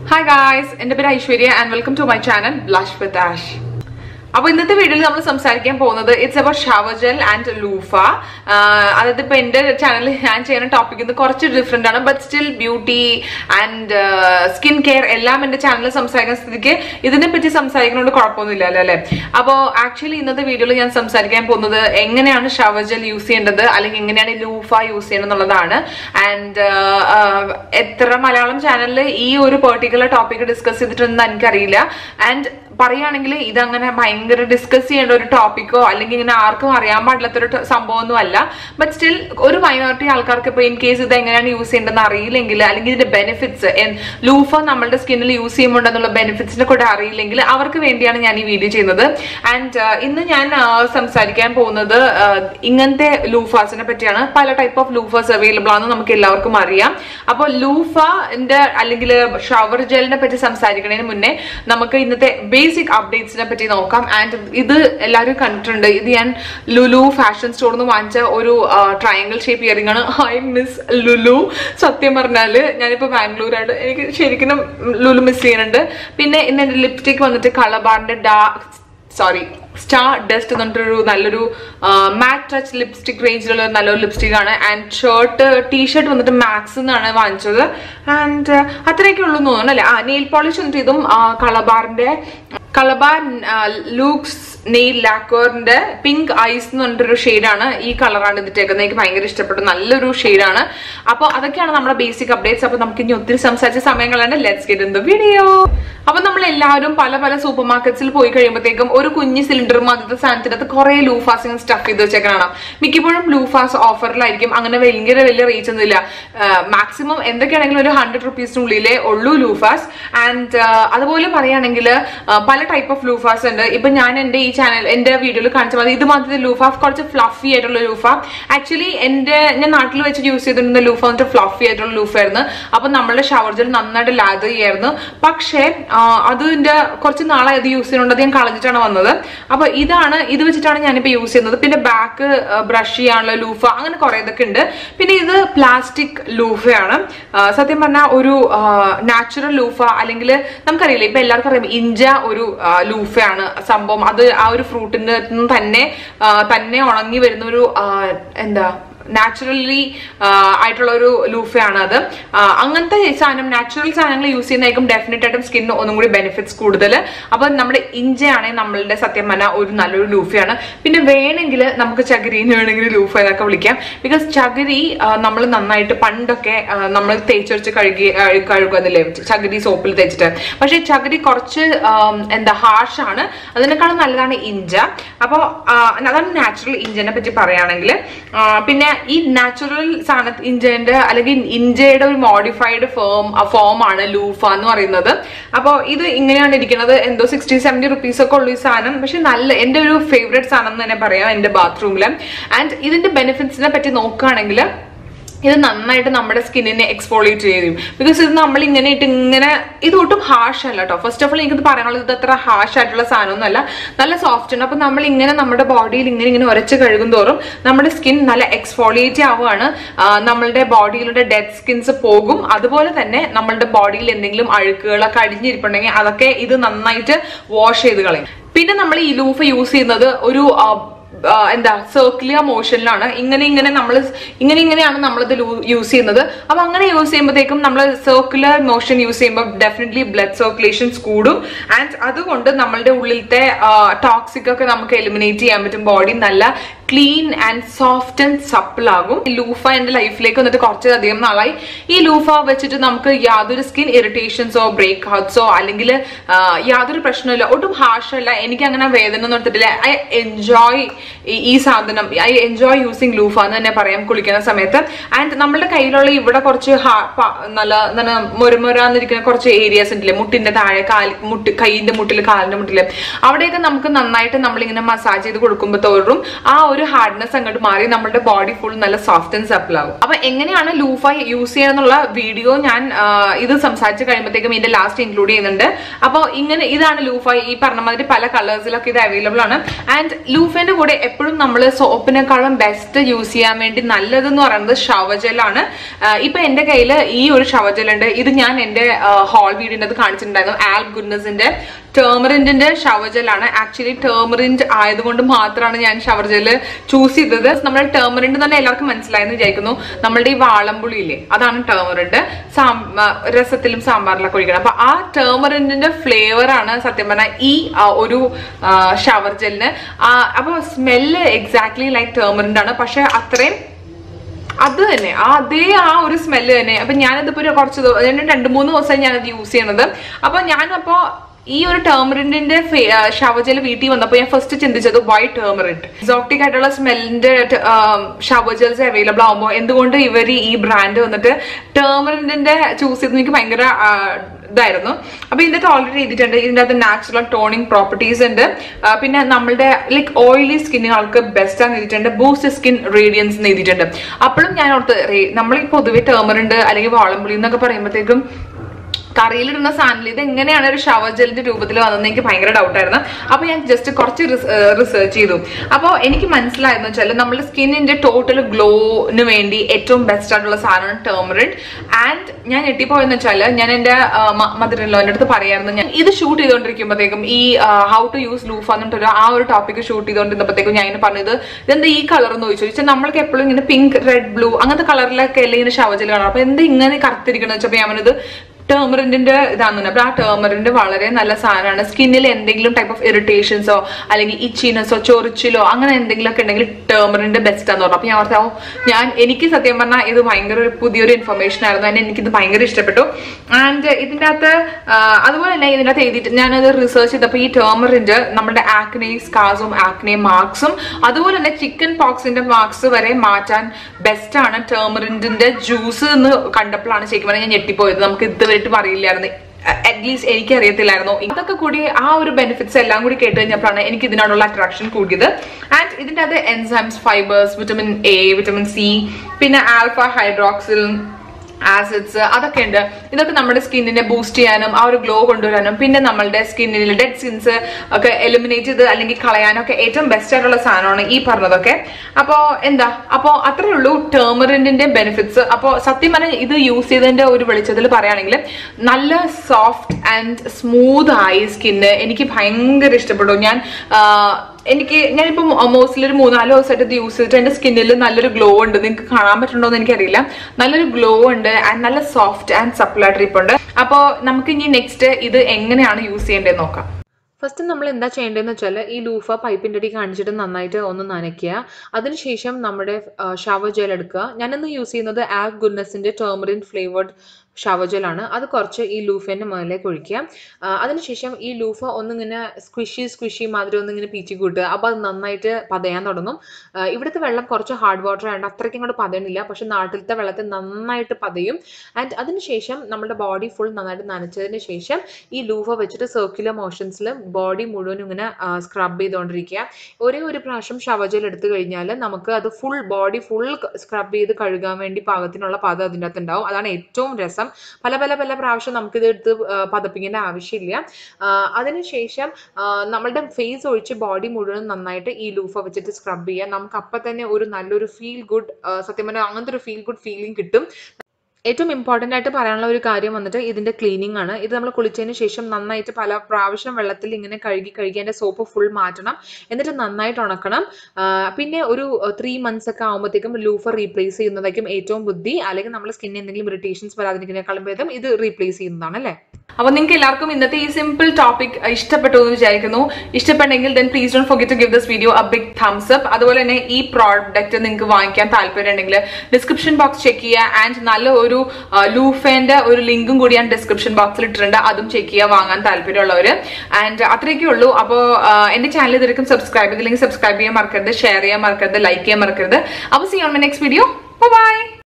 hi guys എന്റെ പേര് Aishwarya and welcome to my channel blush with Ash അപ്പൊ ഇന്നത്തെ വീഡിയോയിൽ നമ്മൾ സംസാരിക്കാൻ പോകുന്നത് it's about shower gel and loofah അതായത് ഇപ്പൊ എന്റെ ചാനലിൽ ഞാൻ ചെയ്യുന്ന ടോപ്പിക് ഇത് കുറച്ച് ഡിഫറെന്റ് ആണ് but still beauty and skin care എല്ലാം എന്റെ ചാനലിൽ സംസാരിക്കുന്ന സ്ഥിതിക്ക് ഇതിനെ പറ്റി സംസാരിക്കുന്നതുകൊണ്ട് കുഴപ്പമൊന്നുമില്ല അല്ലേ അപ്പോൾ ആക്ച്വലി ഇന്നത്തെ വീഡിയോയിൽ ഞാൻ സംസാരിക്കാൻ പോകുന്നത് എങ്ങനെയാണ് ഷവർ ജെൽ യൂസ് ചെയ്യേണ്ടത് അല്ലെങ്കിൽ എങ്ങനെയാണ് ലൂഫ യൂസ് ചെയ്യേണ്ടത് എന്നുള്ളതാണ് ആൻഡ് എത്ര മലയാളം ചാനലിൽ ഈ ഒരു പെർട്ടിക്കുലർ ടോപ്പിക് ഡിസ്കസ് ചെയ്തിട്ടുണ്ടെന്ന് എനിക്കറിയില്ല ആൻഡ് പറയുകയാണെങ്കിൽ ഇതങ്ങനെ ഭയങ്കര ഡിസ്കസ് ചെയ്യേണ്ട ഒരു ടോപ്പിക്കോ അല്ലെങ്കിൽ ഇങ്ങനെ ആർക്കും അറിയാൻ പാടില്ലാത്തൊരു ട- സംഭവമൊന്നും അല്ല ബട്ട് സ്റ്റിൽ ഒരു മൈനോറിറ്റി ആൾക്കാർക്ക് ഇപ്പൊ ഇൻ കേസ് ഇത് എങ്ങനെയാണ് യൂസ് ചെയ്യേണ്ടതെന്ന് അറിയില്ലെങ്കിൽ അല്ലെങ്കിൽ ഇതിന്റെ ബെനിഫിറ്റ്സ് ലൂഫ നമ്മളുടെ സ്കിന്നിൽ യൂസ് ചെയ്യുമ്പോൾ എന്നുള്ള ബെനിഫിറ്റ്സിനെ കൂടെ അറിയില്ലെങ്കിൽ അവർക്ക് വേണ്ടിയാണ് ഞാൻ ഈ വീഡിയോ ചെയ്യുന്നത് ആൻഡ് ഇന്ന് ഞാൻ ആ, സംസാരിക്കാൻ പോകുന്നത് ആ, ഇങ്ങനത്തെ ലൂഫാസിനെ പറ്റിയാണ് പല ടൈപ്പ് ഓഫ് ലൂഫാസ് അവൈലബിൾ ആണെന്ന് നമുക്ക് എല്ലാവർക്കും അറിയാം അപ്പോൾ ലൂഫന്റെ അല്ലെങ്കിൽ ഷവർ ജെലിനെ പറ്റി സംസാരിക്കുന്നതിന് മുന്നേ നമുക്ക് ഇന്നത്തെ ബേസിക് അപ്ഡേറ്റ്സിനെ പറ്റി നോക്കാം ആൻഡ് ഇത് എല്ലാവരും കണ്ടിട്ടുണ്ട് ഇത് ഞാൻ ലുലു ഫാഷൻ സ്റ്റോറിൽ നിന്ന് വാങ്ങിച്ച ഒരു ട്രയാങ്കിൾ ഷേപ്പ് ഇയറിംഗ് ആണ് ഐ മിസ് ലുലു സത്യം പറഞ്ഞാല് ഞാനിപ്പോ ബാംഗ്ലൂരായിട്ട് എനിക്ക് ശരിക്കും ലുലു മിസ് ചെയ്യുന്നുണ്ട് പിന്നെ ഇന്ന് എന്റെ ലിപ്സ്റ്റിക് വന്നിട്ട് കളബാറിന്റെ ഡാ സോറി സ്റ്റാർ ഡസ്റ്റ് എന്ന് പറഞ്ഞിട്ടൊരു നല്ലൊരു മാറ്റ് ടച്ച് ലിപ്സ്റ്റിക് റേഞ്ചിലുള്ള നല്ലൊരു ലിപ്സ്റ്റിക് ആണ് ആൻഡ് ഷർട്ട് ടീഷർട്ട് വന്നിട്ട് മാക്സ് എന്നാണ് വാങ്ങിച്ചത് ആൻഡ് അത്രയൊക്കെ ഉള്ളൂ എന്ന് തോന്നുന്നു അല്ലേ ആ നെയിൽ പോളിഷ് വന്നിട്ട് ഇതും കളബാറിന്റെ കളബാർ ലൂക്സ് നെയിൽ ലാക്വറിന്റെ പിങ്ക് ഐസ് എന്ന് പറഞ്ഞിട്ടൊരു ഷെയ്ഡാണ് ഈ കളറാണ് ഇതിട്ടേക്കുന്നത് എനിക്ക് ഭയങ്കര ഇഷ്ടപ്പെട്ടു നല്ലൊരു ഷെയ്ഡാണ് അപ്പോൾ അതൊക്കെയാണ് നമ്മുടെ ബേസിക് അപ്ഡേറ്റ്സ് അപ്പോൾ നമുക്ക് ഇനി ഒത്തിരി സംസാരിച്ച സമയങ്ങളാണ് let's get in the video അപ്പൊ നമ്മൾ എല്ലാവരും പല പല സൂപ്പർ മാർക്കറ്റ്സിൽ പോയി കഴിയുമ്പോഴത്തേക്കും ഒരു കുഞ്ഞ് സിലിണ്ടർ മാതിരത്തെ സാധനത്തിനകത്ത് കുറെ ലൂഫാസ് ഇങ്ങനെ സ്റ്റഫ് ചെയ്ത് വെച്ചേക്കണം മിക്കപ്പോഴും ലൂഫാസ് ഓഫറിലായിരിക്കും അങ്ങനെ ഭയങ്കര വലിയ റേറ്റ് ഒന്നുമില്ല മാക്സിമം എന്തൊക്കെയാണെങ്കിലും ഒരു ഹൺഡ്രഡ് റുപ്പീസിനുള്ളിലേ ഉള്ളൂ ലൂഫാസ് ആൻഡ് അതുപോലെ പറയുകയാണെങ്കിൽ പല ടൈപ്പ് ഓഫ് ലൂഫാസ് ഉണ്ട് ഇപ്പൊ ഞാൻ എന്റെ ഈ ചാനൽ എന്റെ വീഡിയോയിൽ കാണിച്ച മതി ഇത് മാത്രമേ ലൂഫ കുറച്ച് ഫ്ലഫി ആയിട്ടുള്ള ലൂഫ ആക്ച്വലി എന്റെ ഞാൻ നാട്ടിൽ വെച്ച് യൂസ് ചെയ്തിരുന്ന ലൂഫ വന്നിട്ട് ഫ്ലഫി ആയിട്ടുള്ള ലൂഫ ആയിരുന്നു അപ്പൊ നമ്മളുടെ ഷവർ ജെൽ നന്നായിട്ട് ലാദർ ചെയ്യായിരുന്നു പക്ഷേ ആ, അതിന്റെ കുറച്ച് നാളായി അത് യൂസ് ചെയ്യുന്നുണ്ട് അത് ഞാൻ കളഞ്ഞിട്ടാണ് വന്നത് അപ്പൊ ഇതാണ് ഇത് വെച്ചിട്ടാണ് ഞാനിപ്പോ യൂസ് ചെയ്യുന്നത് പിന്നെ ബാക്ക് ബ്രഷ് ചെയ്യാനുള്ള ലൂഫ അങ്ങനെ കുറെ ഇതൊക്കെ ഉണ്ട് പിന്നെ ഇത് പ്ലാസ്റ്റിക് ലൂഫയാണ് ആ, സത്യം പറഞ്ഞാൽ ഒരു നാച്ചുറൽ ലൂഫ അല്ലെങ്കിൽ നമുക്കറിയില്ല ഇപ്പൊ എല്ലാവർക്കും അറിയാം ഇഞ്ച ഒരു ആ, ലൂഫയാണ് സംഭവം അത് ആ ഒരു ഫ്രൂട്ടിന്റെ തന്നെ ആ, തന്നെ ഉണങ്ങി വരുന്ന ഒരു ആ, എന്താ നാച്ചുറലി ആയിട്ടുള്ള ഒരു ലൂഫയാണ് അത് ആ, അങ്ങനത്തെ സാധനം നാച്ചുറൽ സാധനങ്ങൾ യൂസ് ചെയ്യുന്നതായിരിക്കും ഡെഫിനറ്റ് ആയിട്ടും സ്കിന്നിന് ഒന്നും കൂടി ബെനിഫിറ്റ്സ് കൂടുതൽ അപ്പൊ നമ്മുടെ ഇഞ്ചയാണെങ്കിൽ നമ്മളുടെ സത്യം പറഞ്ഞാൽ ഒരു നല്ലൊരു ലൂഫയാണ് പിന്നെ വേണമെങ്കിൽ നമുക്ക് ചകിരീന് വേണമെങ്കിൽ ലൂഫ എന്നൊക്കെ വിളിക്കാം ബിക്കോസ് ചകിരി നമ്മൾ നന്നായിട്ട് പണ്ടൊക്കെ നമ്മൾ തേച്ചൊരിച്ച് കഴുകി ആ, കഴുകുന്നില്ലേ ചകിരി സോപ്പിൽ തേച്ചിട്ട് പക്ഷേ ചകിരി കുറച്ച് ആം, എന്താ ഹാർഷാണ് അതിനേക്കാളും നല്ലതാണ് ഇഞ്ച അപ്പോൾ അതാണ് നാച്ചുറൽ ഇഞ്ചിനെ പറ്റി പറയുകയാണെങ്കിൽ പിന്നെ ഈ നാച്ചുറൽ സാധന ഇഞ്ചന്റെ അല്ലെങ്കിൽ ഇഞ്ചയുടെ ഒരു മോഡിഫൈഡ് ഫോം ഫോം ആണ് ലൂഫ എന്ന് പറയുന്നത് അപ്പോൾ ഇത് ഇങ്ങനെയാണ് ഇരിക്കുന്നത് എന്തോ സിക്സ്റ്റി സെവൻറ്റി റുപ്പീസ് ഒക്കെ ഉള്ളൂ ഈ സാധനം പക്ഷെ നല്ല എൻ്റെ ഒരു ഫേവറേറ്റ് സാധനം എന്ന് തന്നെ പറയാം എൻ്റെ ബാത്റൂമിൽ ആൻഡ് ഇതിന്റെ ബെനിഫിറ്റ്സിനെ പറ്റി നോക്കുകയാണെങ്കിൽ ഇത് നന്നായിട്ട് നമ്മുടെ സ്കിന്നിനെ എക്സ്പോളിയേറ്റ് ചെയ്യും ബിക്കോസ് ഇത് നമ്മൾ ഇങ്ങനെ ഇട്ട് ഇങ്ങനെ ഇത് ഒട്ടും ഹാഷ് അല്ല കേട്ടോ ഫസ്റ്റ് ഓഫ് ഓൾ എനിക്കിത് പറയാനുള്ളത് ഇത് അത്ര ഹാഷ് ആയിട്ടുള്ള സാധനമൊന്നുമല്ല നല്ല സോഫ്റ്റ് ഉണ്ട് അപ്പൊ നമ്മൾ ഇങ്ങനെ നമ്മുടെ ബോഡിയിൽ ഇങ്ങനെ ഇങ്ങനെ ഉരച്ച് കഴുകും തോറും നമ്മുടെ സ്കിൻ നല്ല എക്സ്പോളിയേറ്റ് ആവുകയാണ് ആ, നമ്മളുടെ ബോഡിയിലുള്ള ഡെഡ് സ്കിൻസ് പോകും അതുപോലെ തന്നെ നമ്മളുടെ ബോഡിയിൽ എന്തെങ്കിലും അഴുക്കുകളൊക്കെ അടിഞ്ഞിരിപ്പുണ്ടെങ്കിൽ അതൊക്കെ ഇത് നന്നായിട്ട് വാഷ് ചെയ്ത് കളയും പിന്നെ നമ്മൾ ഈ ലൂഫ് യൂസ് ചെയ്യുന്നത് ഒരു ആ, ആ, എന്താ സർക്കുലർ മോഷനിലാണ് ഇങ്ങനെ ഇങ്ങനെ നമ്മൾ ഇങ്ങനെ ഇങ്ങനെയാണ് നമ്മളിത് യൂസ് ചെയ്യുന്നത് അപ്പൊ അങ്ങനെ യൂസ് ചെയ്യുമ്പോഴത്തേക്കും നമ്മൾ സർക്കുലർ മോഷൻ യൂസ് ചെയ്യുമ്പോൾ ഡെഫിനറ്റ്ലി ബ്ലഡ് സർക്കുലേഷൻസ് കൂടും ആൻഡ് അതുകൊണ്ട് നമ്മളുടെ ഉള്ളിലത്തെ ടോക്സിക് ഒക്കെ നമുക്ക് എലിമിനേറ്റ് ചെയ്യാൻ പറ്റും ബോഡി നല്ല clean and soft and supple ആകും ഈ ലൂഫ എന്റെ ലൈഫിലേക്ക് വന്നിട്ട് കുറച്ചധികം നാളായി ഈ ലൂഫ വെച്ചിട്ട് നമുക്ക് യാതൊരു സ്കിൻ ഇറിറ്റേഷൻസോ ബ്രേക്ക് ഔട്ട്സോ അല്ലെങ്കിൽ യാതൊരു പ്രശ്നമില്ല ഒട്ടും ഹാർഷ് അല്ല എനിക്ക് അങ്ങനെ വേദന ഒന്നും എടുത്തിട്ടില്ല ഐ എൻജോയ് ഈ സാധനം ഐ എൻജോയ് യൂസിങ് ലൂഫ എന്ന് തന്നെ പറയാം കുളിക്കുന്ന സമയത്ത് ആൻഡ് നമ്മുടെ കയ്യിലുള്ള ഇവിടെ കുറച്ച് ഹാ- പ- നല്ല നല്ല മുരമുരാന്നിരിക്കുന്ന കുറച്ച് ഏരിയാസ് ഉണ്ടല്ലേ മുട്ടിന്റെ താഴെ കാൽ മുട്ട് കൈയിന്റെ മുട്ടില് കാലിന്റെ മുട്ടില് അവിടെയൊക്കെ നമുക്ക് നന്നായിട്ട് നമ്മളിങ്ങനെ മസാജ് ചെയ്ത് കൊടുക്കുമ്പോൾ തോറും ആ ഒരു ഹാർഡ്നെസ് അങ്ങോട്ട് മാറി നമ്മുടെ ബോഡി ഫുൾ നല്ല സോഫ്റ്റ് ആൻഡ് സപ്പിൾ ആവും അപ്പൊ എങ്ങനെയാണ് ലൂഫ യൂസ് ചെയ്യാന്നുള്ള വീഡിയോ ഞാൻ ആ, ഇത് സംസാരിച്ച് കഴിയുമ്പോഴത്തേക്കും ഇതിന്റെ ലാസ്റ്റ് ഇൻക്ലൂഡ് ചെയ്യുന്നുണ്ട് അപ്പോൾ ഇങ്ങനെ ഇതാണ് ലൂഫ ഈ പറഞ്ഞ മാതിരി പല കളേഴ്സിലൊക്കെ ഇത് അവൈലബിൾ ആണ് ആൻഡ് ലൂഫേന്റെ കൂടെ എപ്പോഴും നമ്മൾ സോപ്പിനെക്കാളും ബെസ്റ്റ് യൂസ് ചെയ്യാൻ വേണ്ടി നല്ലതെന്ന് പറയുന്നത് ഷവർ ജെല്ലാണ് ഇപ്പൊ എന്റെ കയ്യിൽ ഈ ഒരു ഷവർ ജെൽ ഉണ്ട് ഇത് ഞാൻ എന്റെ ഹോൾ വീഡിയോന്റെ അത് കാണിച്ചിട്ടുണ്ടായിരുന്നു ആൽബ് ഗുഡ്നസിന്റെ ടേമറിൻഡിന്റെ ഷവർ ജെല്ലാണ് ആക്ച്വലി ടേമറിൻഡ് ആയതുകൊണ്ട് മാത്രമാണ് ഞാൻ ഷവർ ജെല്ല് ചൂസ് ചെയ്തത് നമ്മുടെ ടേമറിൻഡ് തന്നെ എല്ലാവർക്കും മനസ്സിലായെന്ന് വിചാരിക്കുന്നു നമ്മളുടെ ഈ വാളംപുളി ഇല്ലേ അതാണ് ടേമറിൻഡ് രസത്തിലും സാമ്പാറിലൊക്കെ ഒഴിക്കണം അപ്പൊ ആ ടേമറിൻഡിന്റെ ഫ്ലേവർ ആണ് സത്യം പറഞ്ഞാൽ ഈ ആ, ഒരു ഷവർ ജെല്ലിന് അപ്പൊ സ്മെല്ല് എക്സാക്ട്ലി ലൈക്ക് ടേമറിൻഡ് ആണ് പക്ഷെ അത്രയും അത് തന്നെ ആ അതേ ആ ഒരു സ്മെല്ല് തന്നെ അപ്പൊ ഞാനതിപ്പോ ഒരു കുറച്ച് ദിവ- ഞാൻ രണ്ട് മൂന്ന് ദിവസമായി ഞാനത് യൂസ് ചെയ്യണത് അപ്പൊ ഞാനപ്പോ ഈ ഒരു ടേമറിൻഡിന്റെ ഷവർ വീട്ടിൽ വന്നപ്പോൾ ഞാൻ ഫസ്റ്റ് ചിന്തിച്ചത് വൈറ്റ് ടേമറിൻഡ് എക്സോട്ടിക് ആയിട്ടുള്ള സ്മെല്ലിന്റെ ഷവർ ജെൽസ് അവൈലബിൾ ആകുമ്പോൾ എന്തുകൊണ്ട് ഇവർ ഈ ബ്രാൻഡ് വന്നിട്ട് ടേമറിൻഡിന്റെ ചൂസ് ചെയ്ത് എനിക്ക് ഭയങ്കര ആ, ഇതായിരുന്നു അപ്പൊ ഇതിന്റെ ഓൾറെഡി ചെയ്തിട്ടുണ്ട് ഇതിന്റെ അകത്ത് നാച്ചുറൽ ടോണിങ് പ്രോപ്പർട്ടീസ് ഉണ്ട് ആ, പിന്നെ നമ്മളുടെ ലൈക്ക് ഓയിലി സ്കിന്നുകൾക്ക് ബെസ്റ്റ് ആണ് എഴുതിയിട്ടുണ്ട് ബൂസ്റ്റ് സ്കിൻ റേഡിയൻസ് എന്ന് എഴുതിയിട്ടുണ്ട് അപ്പോഴും ഞാൻ ഓർത്ത് റേ- നമ്മൾ ഈ പൊതുവെ ടേമറുണ്ട് അല്ലെങ്കിൽ വാളംപുളി എന്നൊക്കെ പറയുമ്പോഴത്തേക്കും കറിയിലിടുന്ന സാധനം ഇത് എങ്ങനെയാണ് ഒരു ഷവർ ജെല്ലിന്റെ രൂപത്തിൽ വന്നതെന്ന് എനിക്ക് ഭയങ്കര ഡൗട്ട് ആയിരുന്നു അപ്പൊ ഞാൻ ജസ്റ്റ് കുറച്ച് റിസർച്ച് ചെയ്തു അപ്പോൾ എനിക്ക് മനസ്സിലായെന്ന് വെച്ചാൽ നമ്മുടെ സ്കിന്നിന്റെ ടോട്ടൽ ഗ്ലോന് വേണ്ടി ഏറ്റവും ബെസ്റ്റ് ആയിട്ടുള്ള സാധനമാണ് ടേമറിൻഡ് ആൻഡ് ഞാൻ ഞെട്ടിപ്പോയെന്ന് വെച്ചാൽ ഞാൻ എന്റെ മദറിലോ എൻ്റെ അടുത്ത് പറയായിരുന്നു ഞാൻ ഇത് ഷൂട്ട് ചെയ്തുകൊണ്ടിരിക്കുമ്പോഴത്തേക്കും ഈ ഹൗ ടു യൂസ് ലൂഫ് എന്നിട്ടൊരു ആ ഒരു ടോപ്പിക് ഷൂട്ട് ചെയ്തുകൊണ്ടിരുന്നപ്പോഴത്തേക്കും ഞാൻ ഇങ്ങനെ പറഞ്ഞത് ഇതെന്താ ഈ കളർ എന്ന് ചോദിച്ചു ചോദിച്ചാൽ നമ്മൾക്ക് എപ്പോഴും ഇങ്ങനെ പിങ്ക് റെഡ് ബ്ലൂ അങ്ങനത്തെ കളറിലൊക്കെ അല്ലേ ഇങ്ങനെ ഷവർ ജെൽ കാണാം അപ്പൊ എന്താ ഇങ്ങനെ കറുത്തിരിക്കണം വെച്ചപ്പോൾ ഞാൻ പറഞ്ഞത് ടേമറിന്റെ ഇതാണെന്ന് അപ്പൊ ആ ടേമറിന്റെ വളരെ നല്ല സാധനമാണ് സ്കിന്നിൽ എന്തെങ്കിലും ടൈപ്പ് ഓഫ് ഇറിറ്റേഷൻസോ അല്ലെങ്കിൽ ഇച്ചിനെസ്സോ ചൊറിച്ചിലോ അങ്ങനെ എന്തെങ്കിലുമൊക്കെ ഉണ്ടെങ്കിൽ ടേമറിന്റെ ബെസ്റ്റ് ആണെന്ന് പറഞ്ഞു അപ്പൊ ഞാൻ ഓർത്താ ഓ, ഞാൻ എനിക്ക് സത്യം പറഞ്ഞാൽ ഇത് ഭയങ്കര ഒരു പുതിയൊരു ഇൻഫർമേഷൻ ആയിരുന്നു അതിന് എനിക്കിത് ഭയങ്കര ഇഷ്ടപ്പെട്ടു ആൻഡ് ഇതിന്റെ അകത്ത് ആ, അതുപോലെ തന്നെ ഇതിന്റെ അകത്ത് എഴുതിയിട്ട് ഞാനത് റിസർച്ച് ചെയ്തപ്പോൾ ഈ ടേമറിന്റെ നമ്മുടെ ആക്നെ സ്കാസും ആക്നെ മാർക്സും അതുപോലെ തന്നെ ചിക്കൻ പോക്സിന്റെ മാർക്സ് വരെ മാറ്റാൻ ബെസ്റ്റ് ആണ് ടേമറിന്റെ ജ്യൂസ് എന്ന് കണ്ടപ്പോഴാണ് ശരിക്കും പറഞ്ഞാൽ ഞാൻ ഞെട്ടിപ്പോയത് നമുക്ക് ഇതുവരെയായിട്ടും അറിയില്ലായിരുന്നു അറ്റ്ലീസ്റ്റ് എനിക്ക് അറിയത്തില്ലായിരുന്നു ഇതൊക്കെ കൂടി ആ ഒരു ബെനിഫിറ്റ്സ് എല്ലാം കൂടി കേട്ട് കഴിഞ്ഞപ്പോഴാണ് എനിക്ക് ഇതിനോടുള്ള അട്രാക്ഷൻ കൂടിയത് ആൻഡ് ഇതിന്റെ അത് enzymes fibres vitamin A vitamin C പിന്നെ ആൽഫ ഹൈഡ്രോക്സിൽ ആസിഡ്സ് അതൊക്കെ ഉണ്ട് ഇതൊക്കെ നമ്മുടെ സ്കിന്നിനെ ബൂസ്റ്റ് ചെയ്യാനും ആ ഒരു ഗ്ലോ കൊണ്ടുവരാനും പിന്നെ നമ്മളുടെ സ്കിന്നിൽ ഡെഡ് സ്കിൻസ് ഒക്കെ എലിമിനേറ്റ് ചെയ്ത് അല്ലെങ്കിൽ കളയാനൊക്കെ ഏറ്റവും ബെസ്റ്റ് ആയിട്ടുള്ള സാധനമാണ് ഈ പറഞ്ഞതൊക്കെ അപ്പോൾ എന്താ അപ്പോൾ അത്രേ ഉള്ളൂ ടേമറിന്റെ ബെനിഫിറ്റ്സ് അപ്പോൾ സത്യം പറഞ്ഞാൽ ഇത് യൂസ് ചെയ്തതിന്റെ ഒരു വെളിച്ചത്തിൽ പറയുകയാണെങ്കിൽ നല്ല സോഫ്റ്റ് ആൻഡ് സ്മൂത്ത് ആയി സ്കിന്ന് എനിക്ക് ഭയങ്കര ഇഷ്ടപ്പെട്ടു ഞാൻ ആ, എനിക്ക് ഞാനിപ്പോ മോസ്റ്റ്ലി ഒരു മൂന്നാല് ദിവസമായിട്ട് ഇത് യൂസ് ചെയ്തിട്ട് എന്റെ സ്കിന്നിൽ നല്ലൊരു ഗ്ലോ ഉണ്ട് നിങ്ങൾക്ക് കാണാൻ പറ്റുന്നുണ്ടോ എന്ന് എനിക്കറിയില്ല നല്ലൊരു ഗ്ലോ ഉണ്ട് ആൻഡ് നല്ല സോഫ്റ്റ് ആൻഡ് സപ്ലായിട്ട് ഇരിപ്പുണ്ട് അപ്പോൾ നമുക്ക് ഇനി നെക്സ്റ്റ് ഇത് എങ്ങനെയാണ് യൂസ് ചെയ്യേണ്ടത് നോക്കാം ഫസ്റ്റ് നമ്മൾ എന്താ ചെയ്യേണ്ടതെന്ന് വെച്ചാൽ ഈ ലൂഫ പൈപ്പിൻ്റെ അടി കാണിച്ചിട്ട് നന്നായിട്ട് ഒന്ന് നനയ്ക്കുക അതിനുശേഷം നമ്മുടെ ഷവർ ജെൽ എടുക്കുക ഞാനിന്ന് യൂസ് ചെയ്യുന്നത് ആഗ് ഗുഡ്നസിൻ്റെ ടേമറിൻ ഫ്ലേവേർഡ് ഷവർ ജെലാണ് അത് കുറച്ച് ഈ ലൂഫേൻ്റെ മുകളിലേക്ക് ഒഴിക്കുക ആ, അതിനുശേഷം ഈ ലൂഫ ഒന്നിങ്ങനെ സ്ക്വിഷി സ്ക്വിഷി മാതിരി ഒന്നിങ്ങനെ പീച്ചി കൂട്ടുക അപ്പോൾ അത് നന്നായിട്ട് പതയാൻ തുടങ്ങും ആ, ഇവിടുത്തെ വെള്ളം കുറച്ച് ഹാർഡ് വാട്ടർ ആയതുകൊണ്ട് അത്രയ്ക്കും കൂടെ പതയണില്ല പക്ഷെ നാട്ടിലത്തെ വെള്ളത്തിൽ നന്നായിട്ട് പതയും ആൻഡ് അതിനുശേഷം നമ്മുടെ ബോഡി ഫുൾ നന്നായിട്ട് നനച്ചതിന് ശേഷം ഈ ലൂഫ വെച്ചിട്ട് സർക്കുലർ മോഷൻസിൽ ബോഡി മുഴുവൻ ഇങ്ങനെ സ്ക്രബ് ചെയ്തുകൊണ്ടിരിക്കുക ഒരേ ഒരു പ്രാവശ്യം ഷവജൽ എടുത്തു കഴിഞ്ഞാൽ നമുക്ക് അത് ഫുൾ ബോഡി ഫുൾ സ്ക്രബ് ചെയ്ത് കഴുകാൻ വേണ്ടി പാകത്തിനുള്ള പദം അതിൻ്റെ അകത്ത് ഉണ്ടാവും അതാണ് ഏറ്റവും രസം പല പല പല പ്രാവശ്യം നമുക്കിത് എടുത്ത് ആ, പതപ്പിക്കേണ്ട ആവശ്യമില്ല ആ, അതിനുശേഷം ആ, നമ്മളുടെ ഫേസ് ഒഴിച്ച് ബോഡി മുഴുവൻ നന്നായിട്ട് ഈ ലൂഫ വെച്ചിട്ട് സ്ക്രബ് ചെയ്യാം നമുക്ക് അപ്പം തന്നെ ഒരു നല്ലൊരു ഫീൽ ഗുഡ് സത്യം പറഞ്ഞാൽ അങ്ങനത്തെ ഒരു ഫീൽ ഗുഡ് ഫീലിംഗ് കിട്ടും ഏറ്റവും ഇമ്പോർട്ടൻ്റ് ആയിട്ട് പറയാനുള്ള ഒരു കാര്യം വന്നിട്ട് ഇതിന്റെ ക്ലീനിങ് ആണ് ഇത് നമ്മൾ കുളിച്ചതിന് ശേഷം നന്നായിട്ട് പല പ്രാവശ്യം വെള്ളത്തിൽ ഇങ്ങനെ കഴുകി കഴുകി അതിന്റെ സോപ്പ് ഫുൾ മാറ്റണം എന്നിട്ട് നന്നായിട്ട് ഉണക്കണം ആ, പിന്നെ ഒരു ത്രീ മന്ത്സ് ഒക്കെ ആകുമ്പോഴത്തേക്കും ലൂഫ റീപ്ലേസ് ചെയ്യുന്നതായിരിക്കും ഏറ്റവും ബുദ്ധി അല്ലെങ്കിൽ നമ്മുടെ സ്കിന്നിന് എന്തെങ്കിലും ഇറിറ്റേഷൻസ് വരാതിരിക്കുന്നതിനേക്കാളും ഭേദം ഇത് റീപ്ലേസ് ചെയ്യുന്നതാണ് അല്ലേ അപ്പൊ നിങ്ങൾക്ക് എല്ലാവർക്കും ഇന്നത്തെ ഈ സിമ്പിൾ ടോപ്പിക് ഇഷ്ടപ്പെട്ടു എന്ന് വിചാരിക്കുന്നു ഇഷ്ടപ്പെട്ടെങ്കിൽ then please don't forget to give this video a big thumbs up അതുപോലെ തന്നെ ഈ പ്രോഡക്റ്റ് നിങ്ങൾക്ക് വാങ്ങിക്കാൻ താല്പര്യം ഉണ്ടെങ്കിൽ ഡിസ്ക്രിപ്ഷൻ ബോക്സ് ചെക്ക് ചെയ്യുക ആൻഡ് നല്ല ഒരു ലൂഫേന്റെ ഒരു ലിങ്കും കൂടി ഞാൻ ഡിസ്ക്രിപ്ഷൻ ബോക്സിൽ ഇട്ടിട്ടുണ്ട് അതും ചെക്ക് ചെയ്യുക വാങ്ങാൻ താല്പര്യമുള്ളവർ ആൻഡ് അത്രയൊക്കെ ഉള്ളൂ അപ്പോൾ എന്റെ ചാനൽ ഇതുവരെയും സബ്സ്ക്രൈബ് ചെയ്തില്ലെങ്കിൽ സബ്സ്ക്രൈബ് ചെയ്യാൻ മറക്കരുത് ഷെയർ ചെയ്യാൻ മറക്കരുത് ലൈക്ക് ചെയ്യാൻ മറക്കരുത് അപ്പോൾ see on my next video by